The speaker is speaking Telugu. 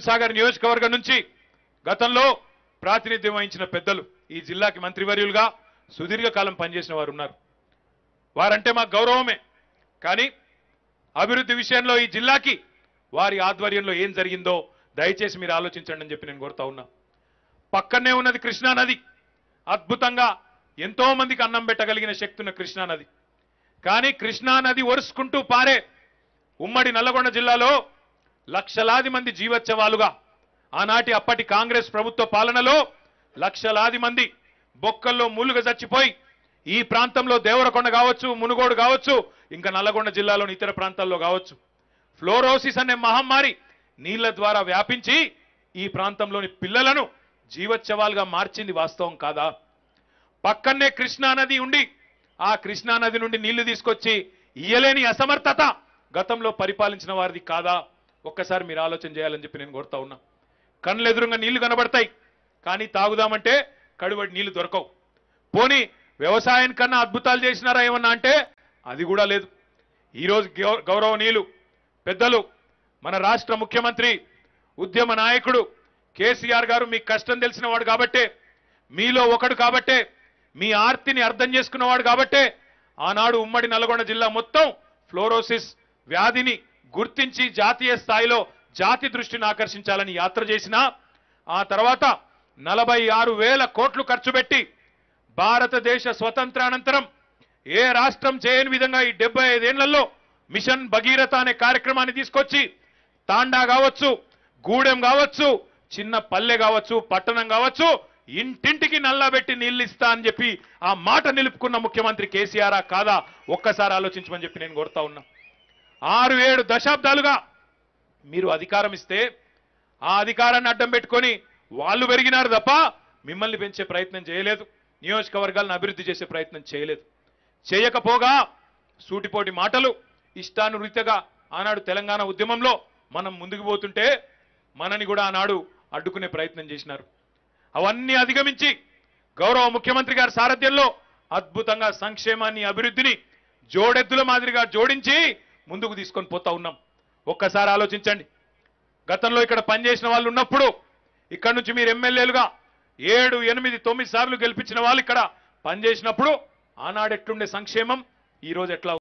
సాగర్ నియోజకవర్గం నుంచి గతంలో ప్రాతినిధ్యం వహించిన పెద్దలు ఈ జిల్లాకి మంత్రివర్యులుగా సుదీర్ఘకాలం పనిచేసిన వారు ఉన్నారు వారంటే మాకు గౌరవమే కానీ అభివృద్ధి విషయంలో ఈ జిల్లాకి వారి ఆధ్వర్యంలో ఏం జరిగిందో దయచేసి మీరు ఆలోచించండి అని చెప్పి నేను కోరుతా ఉన్నా పక్కనే ఉన్నది కృష్ణా నది అద్భుతంగా ఎంతో మందికి అన్నం పెట్టగలిగిన శక్తి ఉన్న కృష్ణా నది కానీ కృష్ణా నది ఒరుసుకుంటూ పారే ఉమ్మడి నల్లగొండ జిల్లాలో లక్షలాది మంది జీవోత్సవాలుగా ఆనాటి అప్పటి కాంగ్రెస్ ప్రభుత్వ పాలనలో లక్షలాది మంది బొక్కల్లో మూలుగా చచ్చిపోయి ఈ ప్రాంతంలో దేవరకొండ కావచ్చు మునుగోడు కావచ్చు ఇంకా నల్లగొండ జిల్లాలోని ఇతర ప్రాంతాల్లో కావచ్చు ఫ్లోరోసిస్ అనే మహమ్మారి నీళ్ల ద్వారా వ్యాపించి ఈ ప్రాంతంలోని పిల్లలను జీవోత్సవాలుగా మార్చింది వాస్తవం కాదా పక్కనే కృష్ణా నది ఉండి ఆ కృష్ణా నది నుండి నీళ్లు తీసుకొచ్చి ఇయ్యలేని అసమర్థత గతంలో పరిపాలించిన వారిది కాదా ఒక్కసారి మీరు ఆలోచన చేయాలని చెప్పి నేను కోరుతా ఉన్నా కళ్ళు ఎదురుగా నీళ్లు కనబడతాయి కానీ తాగుదామంటే కడుబడి నీళ్లు దొరకవు పోనీ వ్యవసాయం కన్నా అద్భుతాలు చేసినారా ఏమన్నా అంటే అది కూడా లేదు ఈరోజు గౌ- గౌరవనీయులు పెద్దలు మన రాష్ట్ర ముఖ్యమంత్రి ఉద్యమ నాయకుడు కేసీఆర్ గారు మీకు కష్టం తెలిసిన వాడు కాబట్టే మీలో ఒకడు కాబట్టే మీ ఆర్తిని అర్థం చేసుకున్నవాడు కాబట్టే ఆనాడు ఉమ్మడి నల్గొండ జిల్లా మొత్తం ఫ్లోరోసిస్ వ్యాధిని గుర్తించి జాతీయ స్థాయిలో జాతి దృష్టిని ఆకర్షించాలని యాత్ర చేసిన ఆ తర్వాత నలభై ఆరు వేల కోట్లు ఖర్చు పెట్టి భారతదేశ స్వతంత్రానంతరం ఏ రాష్ట్రం చేయని విధంగా ఈ డెబ్బై ఐదేళ్లలో మిషన్ భగీరథ అనే కార్యక్రమాన్ని తీసుకొచ్చి తాండా కావచ్చు గూడెం కావచ్చు చిన్న పల్లె కావచ్చు పట్టణం కావచ్చు ఇంటింటికి నల్లబెట్టి నీళ్ళు ఇస్తా అని చెప్పి ఆ మాట నిలుపుకున్న ముఖ్యమంత్రి కేసీఆర్ కాదా ఒక్కసారి ఆలోచించమని చెప్పి నేను కోరుతా ఉన్నా ఆరు ఏడు దశాబ్దాలుగా మీరు అధికారం ఇస్తే ఆ అధికారాన్ని అడ్డం పెట్టుకొని వాళ్ళు పెరిగినారు తప్ప మిమ్మల్ని పెంచే ప్రయత్నం చేయలేదు నియోజకవర్గాలను అభివృద్ధి చేసే ప్రయత్నం చేయలేదు చేయకపోగా సూటిపోటి మాటలు ఇష్టానురీతిగా ఆనాడు తెలంగాణ ఉద్యమంలో మనం ముందుకు పోతుంటే మనని కూడా ఆనాడు అడ్డుకునే ప్రయత్నం చేసినారు అవన్నీ అధిగమించి గౌరవ ముఖ్యమంత్రి గారి సారథ్యంలో అద్భుతంగా సంక్షేమాన్ని అభివృద్ధిని జోడెద్దుల మాదిరిగా జోడించి ముందుకు తీసుకొని పోతా ఉన్నాం ఒక్కసారి ఆలోచించండి గతంలో ఇక్కడ పనిచేసిన వాళ్ళు ఉన్నప్పుడు ఇక్కడ నుంచి మీరు ఎమ్మెల్యేలుగా ఏడు ఎనిమిది తొమ్మిది సార్లు గెలిపించిన వాళ్ళు ఇక్కడ పనిచేసినప్పుడు ఆనాడు ఎట్లుండే సంక్షేమం ఈ రోజు ఎట్లా